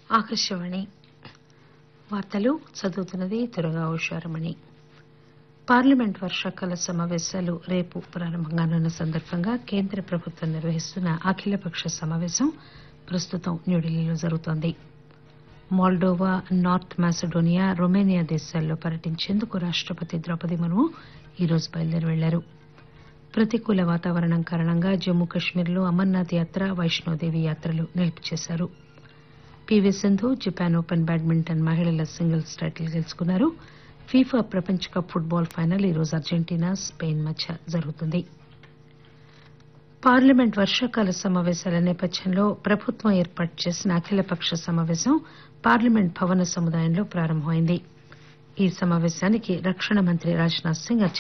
ఆకాశవాణి వార్తలు చదువుతున్నది దుర్గా ఉషారమణి పార్లమెంట్ వర్షాకాల సమావేశాలు రేపు ప్రారంభంగానున్న సందర్భంగా కేంద్ర ప్రభుత్వం నిర్వహిస్తున్న అఖిలపక్ష సమావేశం ప్రస్తుతం న్యూఢిల్లీలో జరుగుతోంది మోల్డోవా నార్త్ మాసిడోనియా రొమేనియా దేశాల్లో పర్యటించేందుకు రాష్టపతి ద్రౌపది ముర్ము ఈరోజు బయలుదేరి వెళ్లారు ప్రతికూల వాతావరణం కారణంగా జమ్మూ కశ్మీర్లో అమర్నాథ్ యాత్ర వైష్ణోదేవి యాత్రలు నిలిపివేశారు PV Sindhu Japan open badminton మహిళల సింగిల్స్ టైటిల్ గెలుచుకున్నారు ఫీఫా ప్రపంచ కప్ ఫుట్బాల్ ఫైనల్ ఈరోజు అర్జెంటీనా స్పెయిన్ మధ్య జరుగుతుంది పార్లమెంట్ వర్షాకాల సమావేశాల నేపథ్యంలో ప్రభుత్వం ఏర్పాటు చేసిన అఖిలపక్ష సమావేశం పార్లమెంట్ భవన సముదాయంలో ప్రారంభమైంది ఈ సమావేశానికి రక్షణ మంత్రి రాజ్ నాథ్ సింగ్